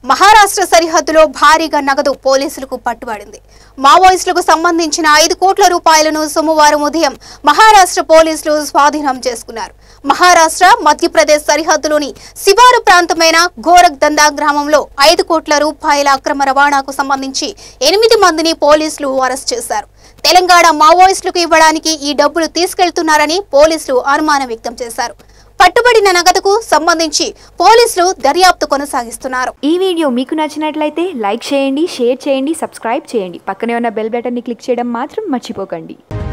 మహారాష్ట్ర సరిహద్దులో భారీగా నగదు పోలీసులకు పట్టుబడింది మావోయిస్టులకు సంబంధించిన ఐదు కోట్ల రూపాయలను సోమవారం ఉదయం మహారాష్ట్ర పోలీసులు స్వాధీనం చేసుకున్నారు మహారాష్ట్ర మధ్యప్రదేశ్ సరిహద్దులోని శివారు ప్రాంతమైన గోరఖ్ దందా గ్రామంలో ఐదు కోట్ల రూపాయల అక్రమ రవాణాకు సంబంధించి ఎనిమిది మందిని పోలీసులు అరెస్ట్ చేశారు తెలంగాణ మావోయిస్టులకు ఇవ్వడానికి ఈ డబ్బులు తీసుకెళ్తున్నారని పోలీసులు అనుమానం వ్యక్తం చేశారు పట్టుబడిన నగదుకు సంబంధించి పోలీసులు దర్యాప్తు కొనసాగిస్తున్నారు ఈ వీడియో మీకు నచ్చినట్లయితే లైక్ చేయండి షేర్ చేయండి సబ్స్క్రైబ్ చేయండి పక్కనే ఉన్న బెల్ బటన్ని క్లిక్ చేయడం మాత్రం మర్చిపోకండి